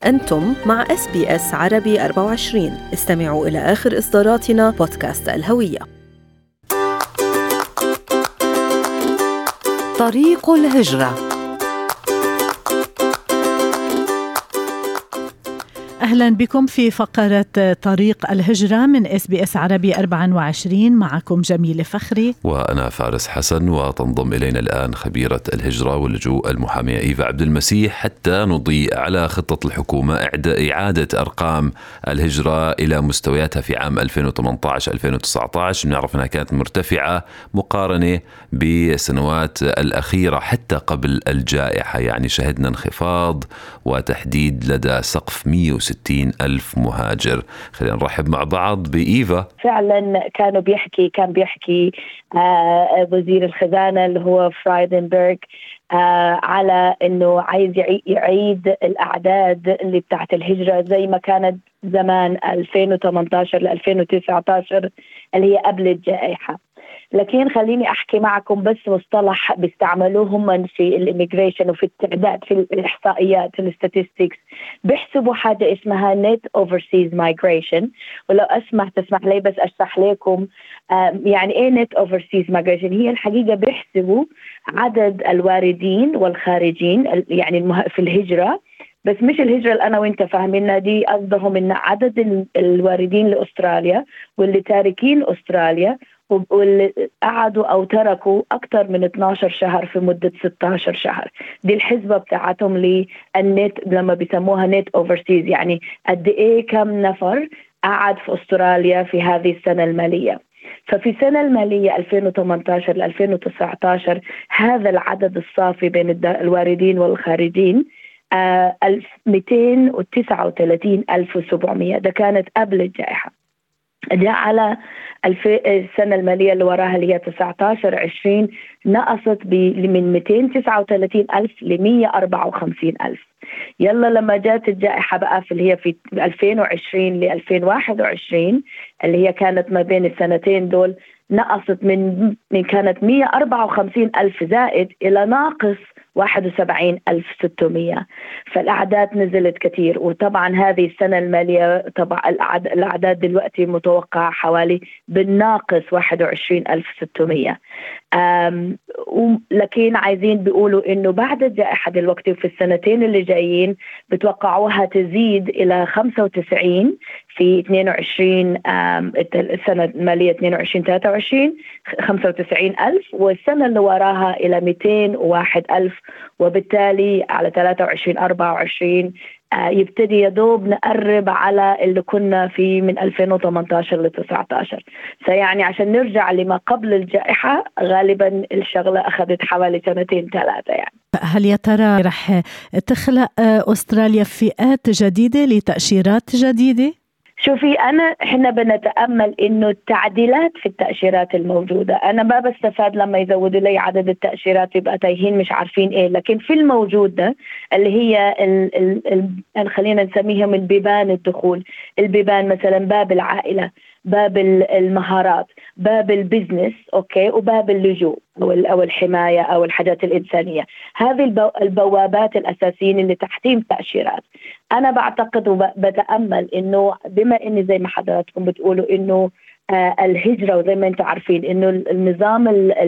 أنتم مع اس بي اس عربي 24 استمعوا إلى آخر إصداراتنا بودكاست الهوية طريق الهجره اهلا بكم في فقره طريق الهجره من اس بي اس عربي 24 معكم جميله فخري وانا فارس حسن وتنضم الينا الان خبيره الهجره واللجوء المحاميه ايفا عبد المسيح حتى نضيء على خطه الحكومه اعاده ارقام الهجره الى مستوياتها في عام 2018 2019 بنعرف انها كانت مرتفعه مقارنه بالسنوات الاخيره حتى قبل الجائحه يعني شهدنا انخفاض وتحديد لدى سقف 160 60 ألف مهاجر خلينا نرحب مع بعض بإيفا فعلا كانوا بيحكي كان بيحكي آه وزير الخزانة اللي هو فرايدنبرغ آه على انه عايز يعيد الاعداد اللي بتاعت الهجره زي ما كانت زمان 2018 ل 2019 اللي هي قبل الجائحه لكن خليني احكي معكم بس مصطلح بيستعملوه هم في الاميجريشن وفي التعداد في الاحصائيات الستاتستكس بيحسبوا حاجه اسمها نت اوفرسيز مايجريشن ولو اسمح تسمح لي بس اشرح لكم يعني ايه نت اوفرسيز مايجريشن هي الحقيقه بيحسبوا عدد الواردين والخارجين يعني في الهجره بس مش الهجره اللي انا وانت فاهمينها دي قصدهم ان عدد الواردين لاستراليا واللي تاركين استراليا واللي قعدوا او تركوا اكثر من 12 شهر في مده 16 شهر دي الحسبه بتاعتهم للنت لما بيسموها نت اوفرسيز يعني قد ايه كم نفر قعد في استراليا في هذه السنه الماليه ففي السنة المالية 2018 ل 2019 هذا العدد الصافي بين الواردين والخارجين آه 239700 ده كانت قبل الجائحة جاء على السنة المالية اللي وراها اللي هي 19 20 نقصت من 239 ألف ل 154 ألف يلا لما جات الجائحة بقى في اللي هي في 2020 ل 2021 اللي هي كانت ما بين السنتين دول نقصت من من كانت 154 ألف زائد إلى ناقص 71600 فالأعداد نزلت كثير وطبعا هذه السنة المالية طبعا الأعداد دلوقتي متوقعة حوالي بالناقص 21600 لكن عايزين بيقولوا انه بعد الجائحة دلوقتي وفي السنتين اللي جايين بتوقعوها تزيد الى 95 في 22 السنة المالية 22 23 95 ألف والسنة اللي وراها إلى 201 ألف وبالتالي على 23 24 يبتدي يا دوب نقرب على اللي كنا فيه من 2018 ل 19 فيعني عشان نرجع لما قبل الجائحة غالبا الشغلة أخذت حوالي سنتين ثلاثة يعني هل يا ترى رح تخلق أستراليا فئات جديدة لتأشيرات جديدة؟ شوفي انا احنا بنتامل انه التعديلات في التاشيرات الموجوده انا ما بستفاد لما يزودوا لي عدد التاشيرات يبقى تايهين مش عارفين ايه لكن في الموجود ده اللي هي ال ال ال خلينا نسميهم البيبان الدخول البيبان مثلا باب العائله باب المهارات باب البزنس اوكي وباب اللجوء او او الحمايه او الحاجات الانسانيه هذه البوابات الاساسيين اللي تحتيم تاشيرات انا بعتقد وبتامل انه بما اني زي ما حضراتكم بتقولوا انه آه الهجره وزي ما انتم عارفين انه النظام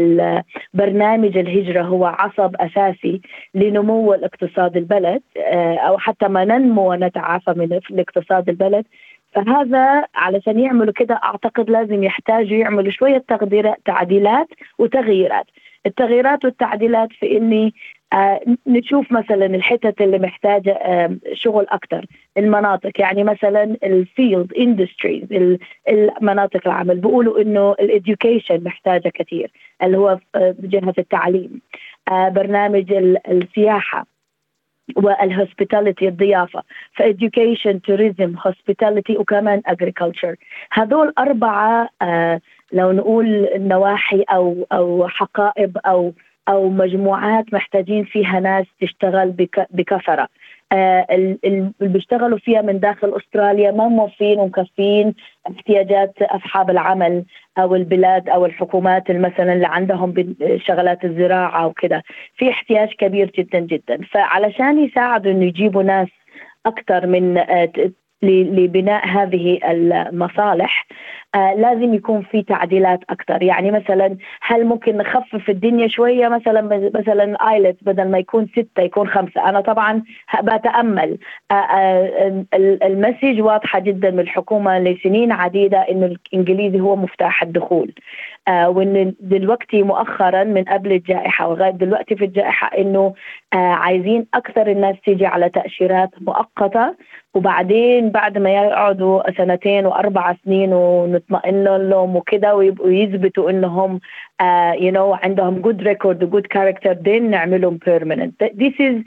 برنامج الهجره هو عصب اساسي لنمو الاقتصاد البلد آه او حتى ما ننمو ونتعافى من الاقتصاد البلد فهذا علشان يعملوا كده اعتقد لازم يحتاجوا يعملوا شويه تعديلات وتغييرات التغييرات والتعديلات في اني آه نشوف مثلا الحتت اللي محتاجه آه شغل اكثر المناطق يعني مثلا الفيلد اندستريز المناطق العمل بيقولوا انه الاديوكيشن محتاجه كثير اللي هو آه جهه التعليم برنامج السياحه والهوسبيتاليتي الضيافة فإديوكيشن توريزم هوسبيتاليتي وكمان agriculture هذول أربعة آه لو نقول نواحي أو أو حقائب أو أو مجموعات محتاجين فيها ناس تشتغل بكثرة آه اللي بيشتغلوا فيها من داخل استراليا ما موفين ومكفين احتياجات اصحاب العمل او البلاد او الحكومات مثلا اللي عندهم شغلات الزراعه وكذا في احتياج كبير جدا جدا فعلشان يساعدوا انه يجيبوا ناس اكثر من لبناء هذه المصالح آه لازم يكون في تعديلات اكثر يعني مثلا هل ممكن نخفف الدنيا شويه مثلا مثلا ايلت بدل ما يكون ستة يكون خمسة انا طبعا بتامل آه آه المسج واضحه جدا من الحكومه لسنين عديده انه الانجليزي هو مفتاح الدخول آه وان دلوقتي مؤخرا من قبل الجائحه ولغايه دلوقتي في الجائحه انه آه عايزين اكثر الناس تيجي على تاشيرات مؤقته وبعدين بعد ما يقعدوا سنتين واربع سنين ونطمئن لهم وكده ويبقوا يثبتوا انهم يو uh, نو know, عندهم جود ريكورد وجود كاركتر دين نعملهم بيرمننت ذيس از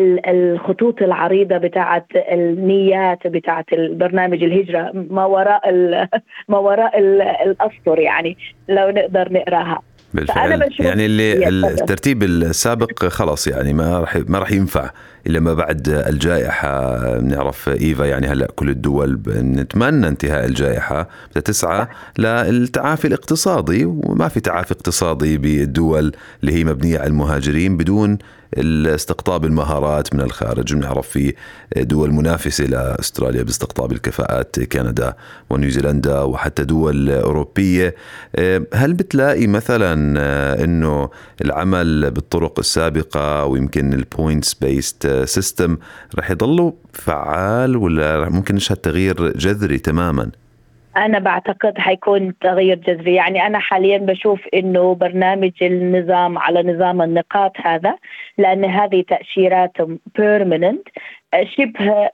الخطوط العريضه بتاعت النيات بتاعت البرنامج الهجره ما وراء ما وراء الاسطر يعني لو نقدر نقراها بالفعل يعني اللي الترتيب السابق خلاص يعني ما راح ما راح ينفع الا ما بعد الجائحه نعرف ايفا يعني هلا كل الدول نتمنى انتهاء الجائحه تسعى للتعافي الاقتصادي وما في تعافي اقتصادي بالدول اللي هي مبنيه على المهاجرين بدون استقطاب المهارات من الخارج بنعرف في دول منافسه لاستراليا باستقطاب الكفاءات كندا ونيوزيلندا وحتى دول اوروبيه هل بتلاقي مثلا انه العمل بالطرق السابقه ويمكن البوينتس بيست سيستم رح يضلوا فعال ولا ممكن نشهد تغيير جذري تماما؟ أنا بعتقد حيكون تغيير جذري يعني أنا حاليا بشوف أنه برنامج النظام على نظام النقاط هذا لأن هذه تأشيرات بيرمننت شبه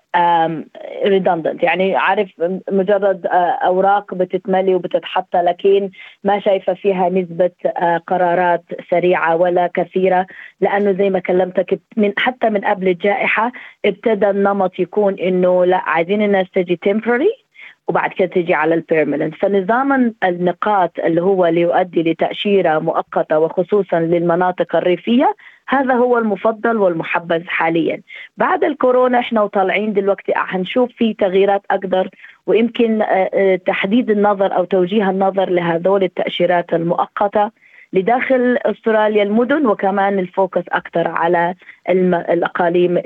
ريدندنت يعني عارف مجرد اوراق بتتملي وبتتحط لكن ما شايفه فيها نسبه قرارات سريعه ولا كثيره لانه زي ما كلمتك من حتى من قبل الجائحه ابتدى النمط يكون انه لا عايزين الناس تجي temporary وبعد كده تجي على البيرمننت فنظام النقاط اللي هو اللي يؤدي لتأشيرة مؤقتة وخصوصا للمناطق الريفية هذا هو المفضل والمحبذ حاليا بعد الكورونا احنا وطالعين دلوقتي حنشوف في تغييرات اكثر ويمكن تحديد النظر او توجيه النظر لهذول التاشيرات المؤقته لداخل استراليا المدن وكمان الفوكس اكثر على الاقاليم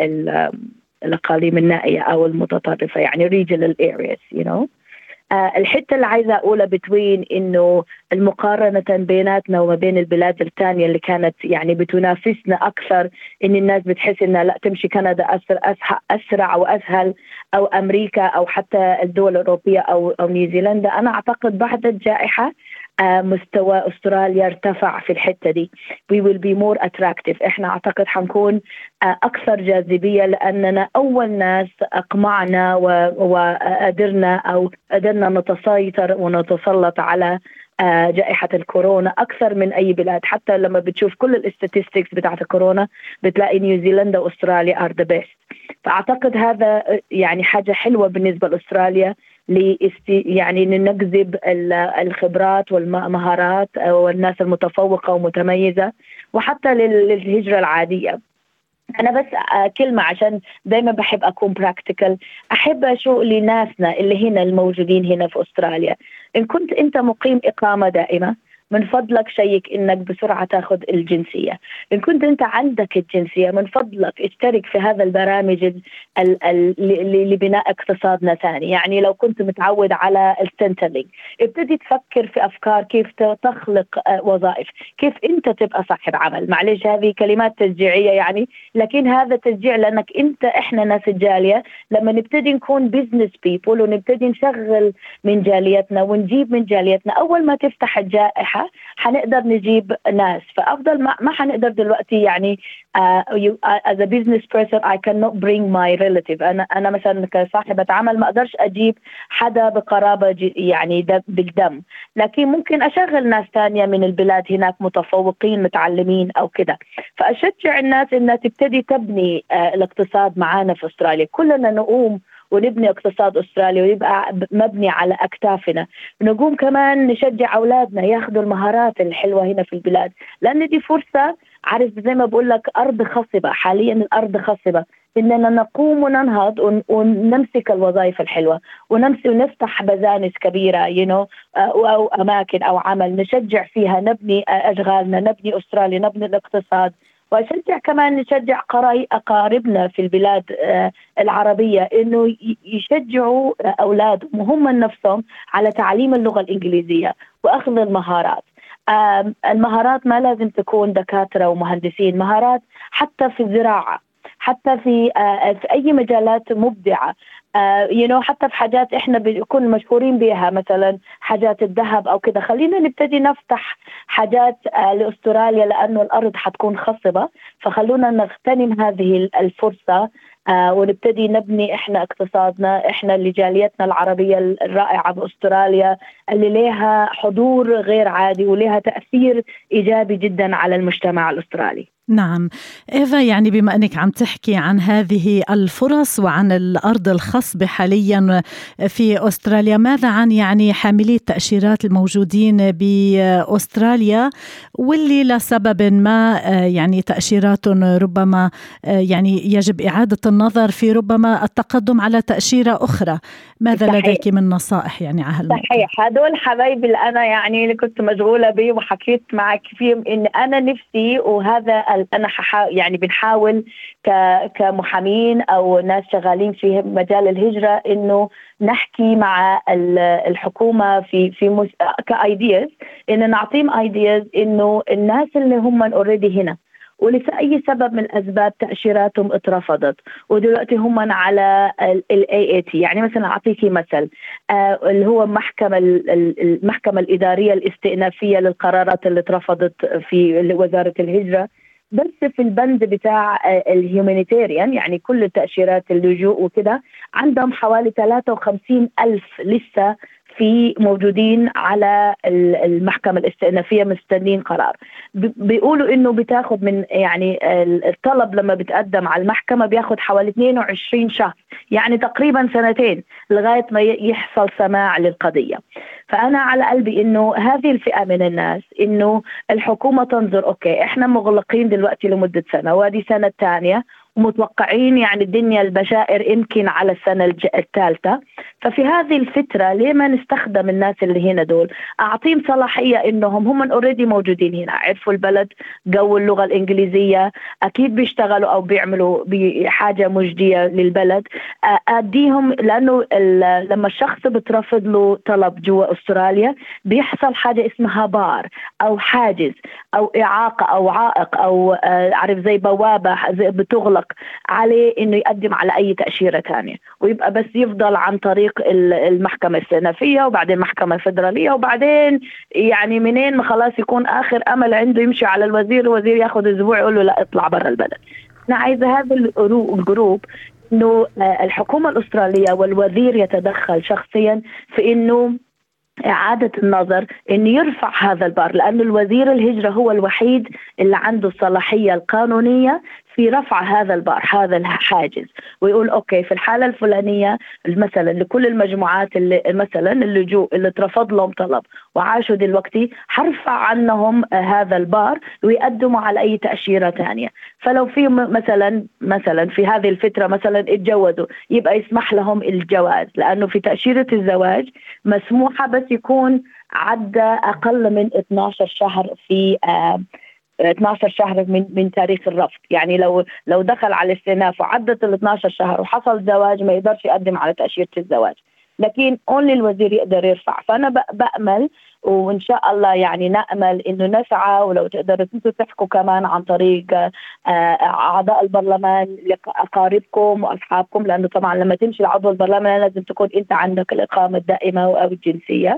الاقاليم النائيه او المتطرفه يعني regional areas you know آه الحته اللي عايزه اقولها بتوين انه المقارنه بيناتنا وما بين البلاد الثانيه اللي كانت يعني بتنافسنا اكثر ان الناس بتحس انها لا تمشي كندا اسرع اسرع واسهل او امريكا او حتى الدول الاوروبيه او او نيوزيلندا انا اعتقد بعد الجائحه مستوى استراليا ارتفع في الحته دي we will be more attractive احنا اعتقد حنكون اكثر جاذبيه لاننا اول ناس اقمعنا وقدرنا او قدرنا نتسيطر ونتسلط على جائحة الكورونا أكثر من أي بلاد حتى لما بتشوف كل الاستاتستكس بتاعت الكورونا بتلاقي نيوزيلندا وأستراليا are the best فأعتقد هذا يعني حاجة حلوة بالنسبة لأستراليا لاستي يعني نجذب الخبرات والمهارات والناس المتفوقه ومتميزه وحتى للهجره العاديه انا بس كلمه عشان دايما بحب اكون براكتيكال احب اشوف لناسنا اللي هنا الموجودين هنا في استراليا ان كنت انت مقيم اقامه دائمه من فضلك شيك انك بسرعه تاخذ الجنسيه ان كنت انت عندك الجنسيه من فضلك اشترك في هذا البرامج ال ال ال لبناء اقتصادنا ثاني يعني لو كنت متعود على السنترلينج ابتدي تفكر في افكار كيف تخلق وظائف كيف انت تبقى صاحب عمل معلش هذه كلمات تشجيعيه يعني لكن هذا تشجيع لانك انت احنا ناس الجاليه لما نبتدي نكون بزنس بيبول ونبتدي نشغل من جاليتنا ونجيب من جاليتنا اول ما تفتح الجائحه حنقدر نجيب ناس فافضل ما ما حنقدر دلوقتي يعني uh, you, uh, as a business person I cannot bring my relative انا انا مثلا كصاحبه عمل ما اقدرش اجيب حدا بقرابه يعني بالدم لكن ممكن اشغل ناس ثانيه من البلاد هناك متفوقين متعلمين او كده فاشجع الناس انها تبتدي تبني uh, الاقتصاد معانا في استراليا كلنا نقوم ونبني اقتصاد استراليا ويبقى مبني على اكتافنا نقوم كمان نشجع اولادنا ياخذوا المهارات الحلوه هنا في البلاد لان دي فرصه عارف زي ما بقول لك ارض خصبه حاليا الارض خصبه اننا نقوم وننهض ونمسك الوظائف الحلوه ونمسك ونفتح بزانس كبيره يو you know, او اماكن او عمل نشجع فيها نبني اشغالنا نبني استراليا نبني الاقتصاد واشجع كمان نشجع قراي اقاربنا في البلاد آه، العربيه انه يشجعوا اولادهم وهم نفسهم على تعليم اللغه الانجليزيه واخذ المهارات المهارات ما لازم تكون دكاتره ومهندسين مهارات حتى في الزراعه حتى في آه، في اي مجالات مبدعه يو uh, نو حتى في حاجات احنا بنكون مشهورين بها مثلا حاجات الذهب او كذا خلينا نبتدي نفتح حاجات uh, لاستراليا لانه الارض حتكون خصبه فخلونا نغتنم هذه الفرصه آه ونبتدي نبني احنا اقتصادنا احنا اللي جاليتنا العربيه الرائعه باستراليا اللي لها حضور غير عادي ولها تاثير ايجابي جدا على المجتمع الاسترالي نعم إيفا يعني بما أنك عم تحكي عن هذه الفرص وعن الأرض الخصبة حاليا في أستراليا ماذا عن يعني حاملي التأشيرات الموجودين بأستراليا واللي لسبب ما يعني تأشيرات ربما يعني يجب إعادة النظر في ربما التقدم على تأشيرة أخرى ماذا صحيح. لديك من نصائح يعني على هالموضوع؟ صحيح هدول حبايبي اللي أنا يعني اللي كنت مشغولة به وحكيت معك فيهم إن أنا نفسي وهذا انا يعني بنحاول كمحامين او ناس شغالين في مجال الهجره انه نحكي مع الحكومه في في كايدياز انه نعطيهم ايدياز انه الناس اللي هم اوريدي هنا ولأي سبب من الأسباب تأشيراتهم اترفضت ودلوقتي هم على الاي اي تي يعني مثلا أعطيكي مثل آه اللي هو محكمة المحكمة الإدارية الاستئنافية للقرارات اللي اترفضت في وزارة الهجرة بس في البند بتاع آه، الهيومانيتيريان يعني كل تأشيرات اللجوء وكده عندهم حوالي 53 ألف لسه في موجودين على المحكمة الاستئنافية مستنين قرار بيقولوا انه بتاخد من يعني الطلب لما بتقدم على المحكمة بياخد حوالي 22 شهر يعني تقريبا سنتين لغاية ما يحصل سماع للقضية فأنا على قلبي انه هذه الفئة من الناس انه الحكومة تنظر اوكي احنا مغلقين دلوقتي لمدة سنة وهذه سنة ثانية ومتوقعين يعني الدنيا البشائر يمكن على السنة الثالثة ففي هذه الفترة ليه ما نستخدم الناس اللي هنا دول أعطيهم صلاحية إنهم هم اوريدي موجودين هنا عرفوا البلد جو اللغة الإنجليزية أكيد بيشتغلوا أو بيعملوا بحاجة مجدية للبلد أديهم لأنه لما الشخص بترفض له طلب جوا أستراليا بيحصل حاجة اسمها بار أو حاجز أو إعاقة أو عائق أو عارف زي بوابة زي بتغلق يطلق عليه انه يقدم على اي تاشيره ثانيه ويبقى بس يفضل عن طريق المحكمه السنفيه وبعدين المحكمه الفدراليه وبعدين يعني منين ما خلاص يكون اخر امل عنده يمشي على الوزير الوزير ياخذ اسبوع يقول له لا اطلع برا البلد انا عايزه هذا الجروب انه الحكومه الاستراليه والوزير يتدخل شخصيا في انه إعادة النظر أن يرفع هذا البار لأن الوزير الهجرة هو الوحيد اللي عنده الصلاحية القانونية في رفع هذا البار هذا الحاجز ويقول اوكي في الحاله الفلانيه مثلا لكل المجموعات اللي مثلا اللجوء اللي اترفض لهم طلب وعاشوا دلوقتي حرفع عنهم هذا البار ويقدموا على اي تاشيره ثانيه فلو في مثلا مثلا في هذه الفتره مثلا اتجوزوا يبقى يسمح لهم الجواز لانه في تاشيره الزواج مسموحه بس يكون عدى اقل من 12 شهر في آه 12 شهر من من تاريخ الرفض يعني لو لو دخل على الاستئناف وعدت ال 12 شهر وحصل زواج ما يقدرش يقدم على تاشيره الزواج لكن اونلي الوزير يقدر يرفع فانا بامل وان شاء الله يعني نامل انه نسعى ولو تقدروا انتم تحكوا كمان عن طريق آه، اعضاء البرلمان لاقاربكم واصحابكم لانه طبعا لما تمشي لعضو البرلمان لازم تكون انت عندك الاقامه الدائمه او الجنسيه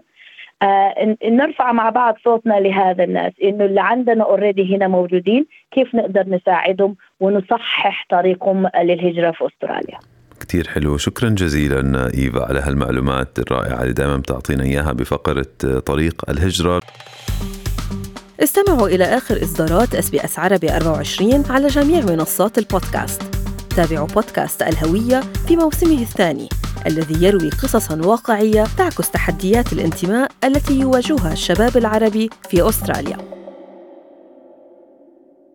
آه نرفع مع بعض صوتنا لهذا الناس انه اللي عندنا اوريدي هنا موجودين كيف نقدر نساعدهم ونصحح طريقهم للهجره في استراليا كثير حلو شكرا جزيلا إيفا على هالمعلومات الرائعة اللي دائما بتعطينا إياها بفقرة طريق الهجرة استمعوا إلى آخر إصدارات اس بي اس عربي 24 على جميع منصات البودكاست تابعوا بودكاست الهوية في موسمه الثاني الذي يروي قصصا واقعيه تعكس تحديات الانتماء التي يواجهها الشباب العربي في استراليا